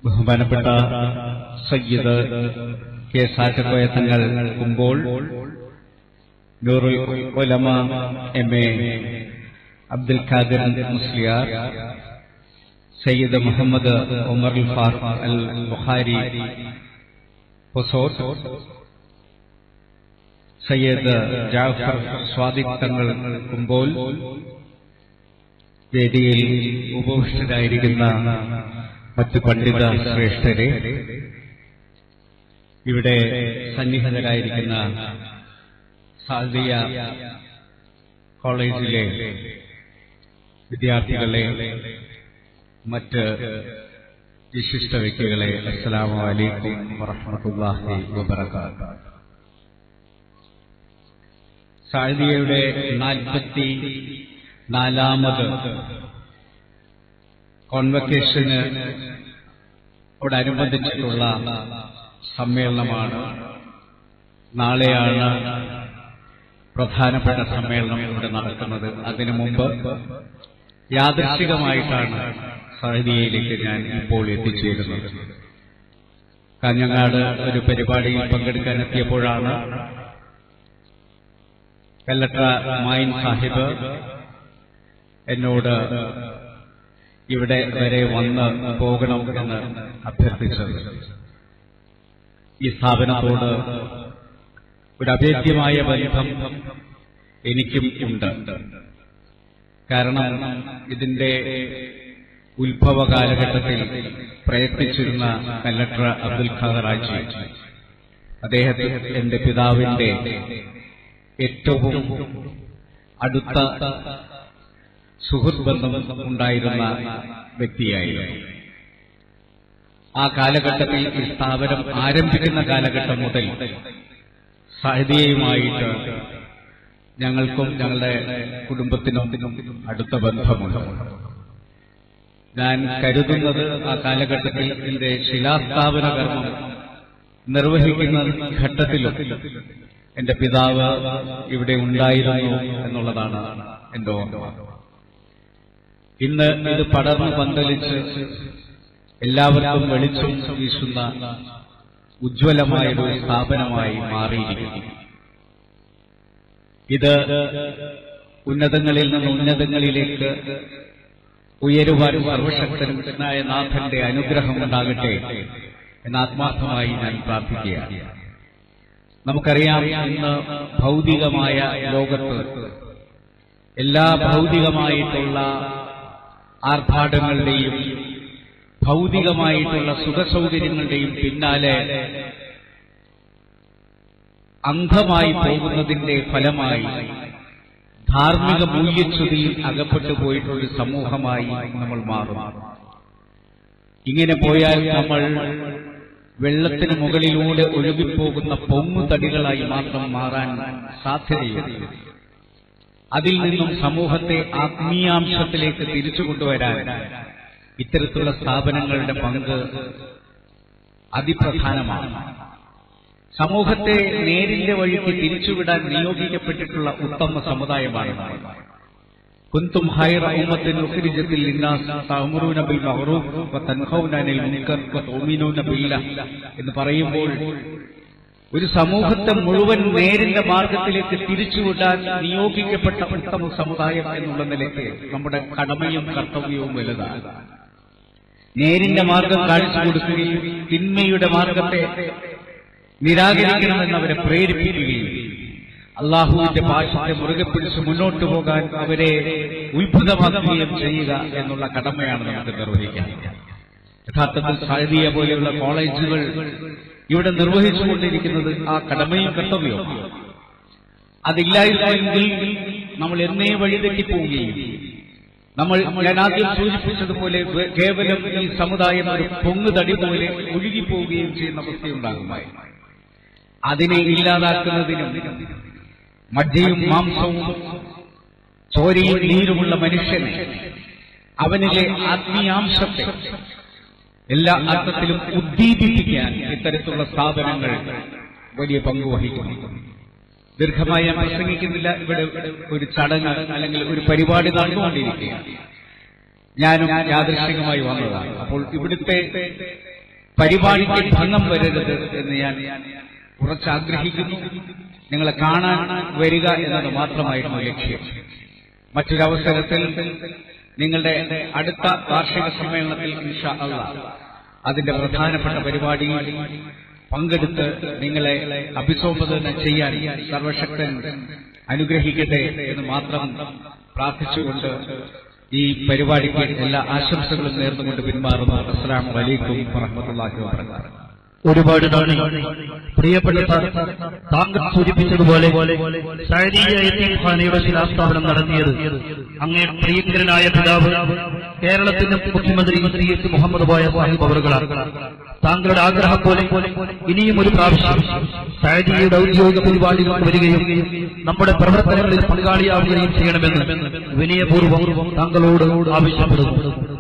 ബഹുമാനപ്പെട്ട Sayyid K സാറ്റക്കോയ Thangal Kumbol Noorul Ulama M A Abdul Khadir Musliyar Sayyid Muhammad Umar Farooq Al Bukhari Posot Sayyid Jafar Sadiq Thangal Kumbol വേദിയിൽ ഉപവിഷ്ടരായിരിക്കുന്ന മറ്റ് പണ്ഡിത ശ്രേഷ്ഠരെ ഇവിടെ സന്നിഹിതരായിരിക്കുന്ന സാദിയ കോളേജിലെ വിദ്യാർത്ഥികളെ മറ്റ് വിശിഷ്ട വ്യക്തികളെ അസ്സലാമു അലൈക്കും വറഹ്മത്തുള്ളാഹി വബറകാതുഹു സാദിയയുടെ നാൽപ്പത്തി നാലാമത് കോൺവക്കേഷന് ോടനുബന്ധിച്ചിട്ടുള്ള സമ്മേളനമാണ് നാളെയാണ് പ്രധാനപ്പെട്ട സമ്മേളനം ഇവിടെ നടക്കുന്നത് അതിനു മുമ്പ് യാദൃശികമായിട്ടാണ് സൗദിയയിലേക്ക് ഞാൻ ഇപ്പോൾ എത്തിച്ചേരുന്നത് കാഞ്ഞങ്ങാട് ഒരു പരിപാടിയിൽ പങ്കെടുക്കാനെത്തിയപ്പോഴാണ് കല്ലട്ട മായിൻ സാഹിബ് എന്നോട് ഇവിടെ വരെ വന്ന് പോകണം എന്ന് അഭ്യർത്ഥിച്ചത് ഈ സ്ഥാപനത്തോട് ഒരു അഭേദ്യമായ ബന്ധം എനിക്കും ഉണ്ട് കാരണം ഇതിന്റെ ഉത്ഭവ കാലഘട്ടത്തിൽ പ്രയത്നിച്ചിരുന്ന കലക്ടർ അബ്ദുൽ ഖാദർ ആജി അദ്ദേഹത്തെ എന്റെ പിതാവിന്റെ ഏറ്റവും അടുത്ത സുഹൃത്ത് ബന്ധം ഉണ്ടായിരുന്ന വ്യക്തിയായിരുന്നു ആ കാലഘട്ടത്തിൽ ഈ സ്ഥാപനം ആരംഭിക്കുന്ന കാലഘട്ടം മുതൽ സാഹിത്യയുമായിട്ട് ഞങ്ങൾക്കും ഞങ്ങളുടെ കുടുംബത്തിനും അടുത്ത ബന്ധമുണ്ട് ഞാൻ കരുതുന്നത് ആ കാലഘട്ടത്തിൽ എന്റെ ശിലാസ്ഥാപന കർമ്മം നിർവഹിക്കുന്ന ഘട്ടത്തിലും എന്റെ പിതാവ് ഇവിടെ ഉണ്ടായിരുന്നു എന്നുള്ളതാണ് എന്റെ ഓർമ്മ ഇന്ന് ഇത് പടർന്ന് പന്തലിച്ച് എല്ലാവർക്കും വെളിച്ചം വീശുന്ന ഉജ്ജ്വലമായ ഒരു സ്ഥാപനമായി മാറിയിരിക്കുന്നു ഇത് ഉന്നതങ്ങളിൽ നിന്ന് ഉന്നതങ്ങളിലേക്ക് ഉയരുവാൻ സർവശക്തനായ നാഥന്റെ അനുഗ്രഹം ഉണ്ടാകട്ടെ എന്ന് ആത്മാർത്ഥമായി ഞാൻ പ്രാർത്ഥിക്കുകയാണ് നമുക്കറിയാം ഇന്ന് ഭൗതികമായ ലോകത്ത് എല്ലാ ഭൗതികമായിട്ടുള്ള ആർഭാടങ്ങളുടെയും ഭൗതികമായിട്ടുള്ള സുഖസൗകര്യങ്ങളുടെയും പിന്നാലെ അന്ധമായി പോകുന്നതിന്റെ ഫലമായി ധാർമ്മിക മൂല്യച്യുതിയിൽ അകപ്പെട്ടു പോയിട്ടുള്ള സമൂഹമായി നമ്മൾ മാറും ഇങ്ങനെ പോയാൽ നമ്മൾ വെള്ളത്തിന് മുകളിലൂടെ ഒഴുകിപ്പോകുന്ന പൊങ്ങുതടികളായി മാത്രം മാറാൻ സാധ്യതയുണ്ട് അതിൽ നിന്നും സമൂഹത്തെ ആത്മീയാംശത്തിലേക്ക് തിരിച്ചു കൊണ്ടുവരാൻ ഇത്തരത്തിലുള്ള സ്ഥാപനങ്ങളുടെ പങ്ക് അതിപ്രധാനമാണ് സമൂഹത്തെ നേരിന്റെ വഴിക്ക് തിരിച്ചുവിടാൻ നിയോഗിക്കപ്പെട്ടിട്ടുള്ള ഉത്തമ സമുദായമാണ് കുന്തും ഹൈറ ഉമ്മത്തിൻ ഉഖ്രിജത്തിൽ ലിന്നാസ് തഅമുറൂന ബിൽ മഅറൂഫ് വതൻഹൗന അനിൽ മുൻകർ വതുഅ്മിനൂന ബില്ലാഹ് എന്ന് പറയുമ്പോൾ ഒരു സമൂഹത്തെ മുഴുവൻ നേരിന്റെ മാർഗത്തിലേക്ക് തിരിച്ചുവിടാൻ നിയോഗിക്കപ്പെട്ട ഉത്തമ സമുദായം എന്നുള്ള നിലയ്ക്ക് നമ്മുടെ കടമയും കർത്തവ്യവും വലുതാണ് നേരിന്റെ മാർഗം കാണിച്ചു കൊടുക്കുകയും തിന്മയുടെ മാർഗത്തെ നിരാകരിക്കണമെന്ന് അവരെ പ്രേരിപ്പിക്കുകയും അള്ളാഹുവിന്റെ ഭാഷത്തെ മുറുകെ പിടിച്ച് മുന്നോട്ട് പോകാൻ അവരെ ഉത്ഭുതമാക്കുകയും ചെയ്യുക എന്നുള്ള കടമയാണ് നമുക്ക് നിർവഹിക്കാൻ യഥാർത്ഥത്തിൽ സാഹിതീയ പോലെയുള്ള കോളേജുകൾ ഇവിടെ നിർവഹിച്ചുകൊണ്ടിരിക്കുന്നത് ആ കടമയും കർത്തവ്യവും അതില്ലായിരുന്നെങ്കിൽ നമ്മൾ എന്നേ വഴിതെറ്റിപ്പോവുകയും നമ്മൾ ഞാൻ ആദ്യം സൂചിപ്പിച്ചതുപോലെ കേവലം ഈ സമുദായം ഒരു പൊങ്ങുതടി പോലെ ഒഴുകിപ്പോവുകയും ചെയ്യുന്ന അവസ്ഥയുണ്ടാകുമായി അതിനെ ഇല്ലാതാക്കുന്നതിനും മജ്ജയും മാംസവും ചോരയും നീരുമുള്ള മനുഷ്യനെ അവനിലെ ആത്മീയാംശത്തെ എല്ലാ അർത്ഥത്തിലും ഉദ്ദീപിപ്പിക്കാൻ ഇത്തരത്തിലുള്ള സ്ഥാപനങ്ങൾ വലിയ പങ്ക് വഹിക്കുന്നു ദീർഘമായി ഞാൻ പ്രസംഗിക്കുന്നില്ല ഇവിടെ ഒരു ചടങ്ങ് അല്ലെങ്കിൽ ഒരു പരിപാടി നടന്നുകൊണ്ടിരിക്കുകയാണ് ഞാനും യാദൃശ്ചികമായി വന്നതാണ് അപ്പോൾ ഇവിടുത്തെ പരിപാടിക്ക് ഭംഗം വരരുത് എന്ന് ഞാൻ കുറച്ച് ആഗ്രഹിക്കുന്നു നിങ്ങളെ കാണാൻ വരിക എന്നത് മാത്രമായിരുന്നു ലക്ഷ്യം മറ്റൊരവസരത്തിൽ നിങ്ങളുടെ അടുത്ത വാർഷിക സമ്മേളനത്തിൽ ഇൻഷാ അള്ളാഹ് അതിന്റെ പ്രധാനപ്പെട്ട പരിപാടിയിൽ പങ്കെടുത്ത് നിങ്ങളെ അഭിസംബോധന ചെയ്യാൻ സർവശക്തൻ അനുഗ്രഹിക്കട്ടെ എന്ന് മാത്രം പ്രാർത്ഥിച്ചുകൊണ്ട് ഈ പരിപാടിക്ക് എല്ലാ ആശംസകളും നേർന്നുകൊണ്ട് പിന്മാറുന്നു അസ്സലാമു അലൈക്കും വറഹ്മത്തുള്ളാഹി വബറകാതുഹു ഒരുപാട് നന്ദി പ്രിയപ്പെട്ട സാർ താങ്കൾ സൂചിപ്പിച്ചതുപോലെ സൈദീയ ഖാനയുടെ ശിലാസ്ഥാപനം നടത്തിയത് അങ്ങേ പ്രിയങ്കരനായ പിതാവ് കേരളത്തിന്റെ മുഖ്യമന്ത്രി ശ്രീ എസ് മുഹമ്മദ് ബായ സാഹിബ് അവറുകളാണ് താങ്കളുടെ ആഗ്രഹം പോലെ ഇനിയും ഒരു പ്രാവശ്യം സൈദീയയുടെ ഔദ്യോഗിക പരിപാടികൾക്ക് വരികയും നമ്മുടെ പ്രവർത്തനങ്ങളിൽ പങ്കാളിയാവുകയും ചെയ്യണമെന്ന് വിനയപൂർവ്വം താങ്കളോട് ആവശ്യപ്പെടുന്നു